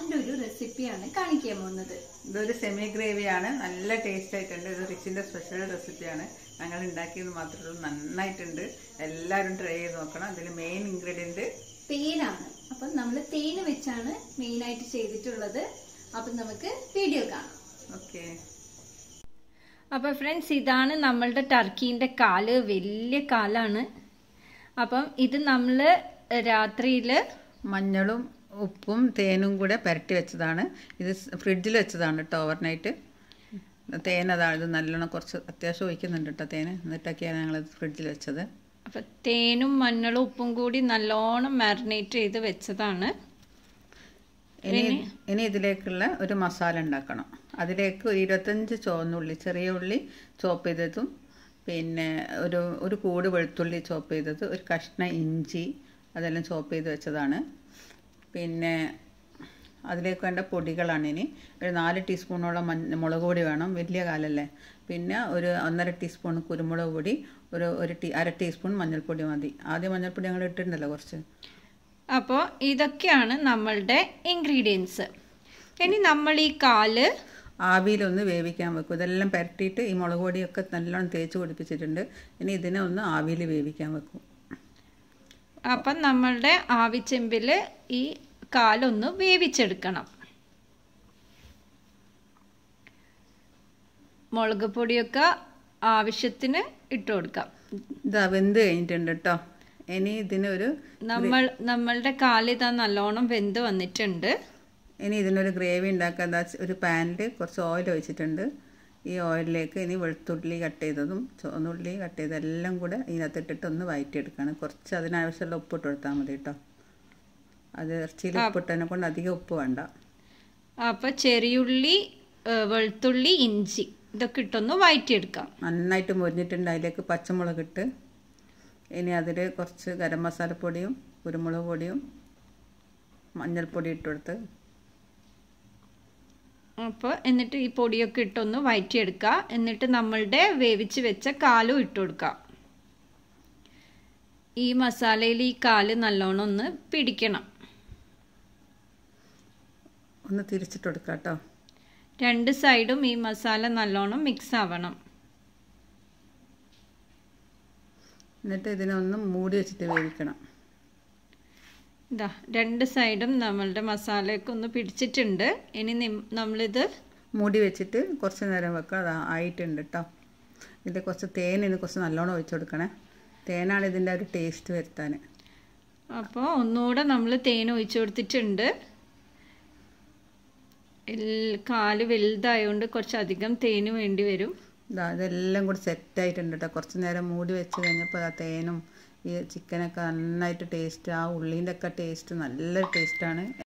നല്ലൊരു റെസിപ്പിയാണ് കാണിക്കാൻ പോകുന്നത് ഇതൊരു സെമി ഗ്രേവിയാണ് നല്ല ടേസ്റ്റ് ആയിട്ടുണ്ട് ഇത് റിച്ചിൻ്റെ സ്പെഷ്യൽ റെസിപ്പിയാണ് ഞങ്ങൾ ഉണ്ടാക്കിയത് മാത്രമേ ഉള്ളൂ നന്നായിട്ടുണ്ട് എല്ലാവരും ട്രൈ ചെയ്ത് നോക്കണം അതിൽ മെയിൻ ഇൻഗ്രീഡിയൻറ്റ് തേനാണ് അപ്പം നമ്മൾ തേന് വെച്ചാണ് മെയിൻ ആയിട്ട് ചെയ്തിട്ടുള്ളത് അപ്പം നമുക്ക് വീഡിയോ കാണാം ഓക്കെ അപ്പോൾ ഫ്രണ്ട്സ് ഇതാണ് നമ്മളുടെ ടർക്കീൻ്റെ കാല് വലിയ കാലാണ് അപ്പം ഇത് നമ്മൾ രാത്രിയിൽ മഞ്ഞളും ഉപ്പും തേനും കൂടെ പുരട്ടി വെച്ചതാണ് ഇത് ഫ്രിഡ്ജിൽ വെച്ചതാണ് കേട്ടോ ഓവർനൈറ്റ് തേൻ അതാണ് ഇത് നല്ലോണം കുറച്ച് അത്യാവശ്യം ഒഴിക്കുന്നുണ്ട് കേട്ടോ തേന് എന്നിട്ടൊക്കെയാണ് ഞങ്ങളത് ഫ്രിഡ്ജിൽ വെച്ചത് അപ്പം തേനും മഞ്ഞളും ഉപ്പും കൂടി നല്ലോണം മാരിനേറ്റ് ചെയ്ത് വെച്ചതാണ് ഇനി ഇനി ഇതിലേക്കുള്ള ഒരു മസാല ഉണ്ടാക്കണം അതിലേക്ക് ഒരു ഇരുപത്തഞ്ച് ചുവന്നുള്ളി ചെറിയ ഉള്ളി ചോപ്പ് ചെയ്തതും പിന്നെ ഒരു ഒരു കൂട് വെളുത്തുള്ളി ചോപ്പ് ചെയ്തത് ഒരു കഷ്ണം ഇഞ്ചി അതെല്ലാം ചോപ്പ് ചെയ്ത് വെച്ചതാണ് പിന്നെ അതിലേക്ക് വേണ്ട പൊടികളാണ് ഇനി ഒരു നാല് ടീസ്പൂണോളം മഞ്ഞ മുളക് പൊടി വേണം വലിയ കാലല്ലേ പിന്നെ ഒരു ഒന്നര ടീസ്പൂൺ കുരുമുളക് പൊടി ഒരു ഒരു ടീ അര ടീസ്പൂൺ മഞ്ഞൾപ്പൊടി മതി ആദ്യം മഞ്ഞൾപ്പൊടി ഞങ്ങൾ ഇട്ടിട്ടുണ്ടല്ലോ കുറച്ച് അപ്പോൾ ഇതൊക്കെയാണ് നമ്മളുടെ ഇൻഗ്രീഡിയൻസ് ഇനി നമ്മൾ ഈ കാല് ആവിയിലൊന്ന് വേവിക്കാൻ വെക്കും ഇതെല്ലാം പുരട്ടിയിട്ട് ഈ മുളക് പൊടിയൊക്കെ നല്ലോണം തേച്ച് പിടിപ്പിച്ചിട്ടുണ്ട് ഇനി ഇതിനെ ഒന്ന് ആവിയിൽ വേവിക്കാൻ വെക്കും അപ്പം നമ്മളുടെ ആവിച്ചെമ്പിൽ ഈ കാലൊന്ന് വേവിച്ചെടുക്കണം മുളക് പൊടിയൊക്കെ ആവശ്യത്തിന് ഇട്ട് കൊടുക്കാം ഇതാ വെന്ത് കഴിഞ്ഞിട്ടുണ്ട് കേട്ടോ ഇനി ഇതിനൊരു നമ്മൾ നമ്മളുടെ കാല് ഇതാ നല്ലോണം വെന്ത് വന്നിട്ടുണ്ട് ഇനി ഇതിനൊരു ഗ്രേവി ഉണ്ടാക്കാൻ എന്താ ഒരു പാനിൽ കുറച്ച് ഓയിൽ ഒഴിച്ചിട്ടുണ്ട് ഈ ഓയിലിലേക്ക് ഇനി വെളുത്തുള്ളി കട്ട് ചെയ്തതും ചുവന്നുള്ളി കട്ട് ചെയ്തെല്ലാം കൂടെ ഇതിനകത്ത് ഇട്ടിട്ട് ഒന്ന് വഴറ്റിയെടുക്കണം കുറച്ച് അതിനാവശ്യമുള്ള ഉപ്പിട്ട് കൊടുത്താൽ മതി കേട്ടോ അത് ഇറച്ചിയിൽ ഉപ്പിട്ടതിനെ കൊണ്ട് അധികം ഉപ്പ് വേണ്ട അപ്പോൾ ചെറിയുള്ളി ഏ, വെളുത്തുള്ളി ഇഞ്ചി ഇതൊക്കെ ഇട്ടൊന്ന് വഴറ്റിയെടുക്കാം നന്നായിട്ട് മുരിഞ്ഞിട്ടുണ്ട് അതിലേക്ക് പച്ചമുളക് ഇട്ട് ഇനി അതിൽ കുറച്ച് ഗരം മസാലപ്പൊടിയും കുരുമുളക് പൊടിയും മഞ്ഞൾപ്പൊടി ഇട്ട് കൊടുത്ത് അപ്പോൾ എന്നിട്ട് ഈ പൊടിയൊക്കെ ഇട്ടൊന്ന് വഴറ്റിയെടുക്കുക എന്നിട്ട് നമ്മളുടെ വേവിച്ച് വെച്ച കാലും ഇട്ട് കൊടുക്കുക ഈ മസാലയിൽ ഈ കാല് നല്ലോണം ഒന്ന് പിടിക്കണം ഒന്ന് തിരിച്ചിട്ട് കൊടുക്കാം കേട്ടോ രണ്ട് സൈഡും ഈ മസാല നല്ലോണം മിക്സ് ആവണം എന്നിട്ട് ഇതിനെ ഒന്ന് മൂടി വെച്ചിട്ട് വേവിക്കണം ഇതാ രണ്ട് സൈഡും നമ്മളുടെ മസാലയൊക്കെ ഒന്ന് പിടിച്ചിട്ടുണ്ട് ഇനി നിം- നമ്മളിത് മൂടി വെച്ചിട്ട് കുറച്ച് നേരം വെക്കുക അത് ആയിട്ടുണ്ട് കേട്ടോ ഇതിൽ കുറച്ച് തേൻ ഇതിന് കുറച്ച് നല്ലോണം ഒഴിച്ചു കൊടുക്കണേ തേനാണ് ഇതിൻ്റെ ഒരു ടേസ്റ്റ് വരുത്താൻ അപ്പോൾ ഒന്നുകൂടെ നമ്മൾ തേൻ ഒഴിച്ചു കൊടുത്തിട്ടുണ്ട് എൽ- കാല് വലുതായതുകൊണ്ട് കുറച്ചധികം തേന് വേണ്ടി വരും ഇതാ ഇതെല്ലാം കൂടി സെറ്റായിട്ടുണ്ട് കേട്ടോ കുറച്ച് നേരം മൂടി വെച്ച് കഴിഞ്ഞപ്പോൾ ആ തേനും ഈ ചിക്കനൊക്കെ നന്നായിട്ട് ടേസ്റ്റ് ആ ഉള്ളീൻ്റെ ഒക്കെ ടേസ്റ്റ് നല്ല ടേസ്റ്റാണ്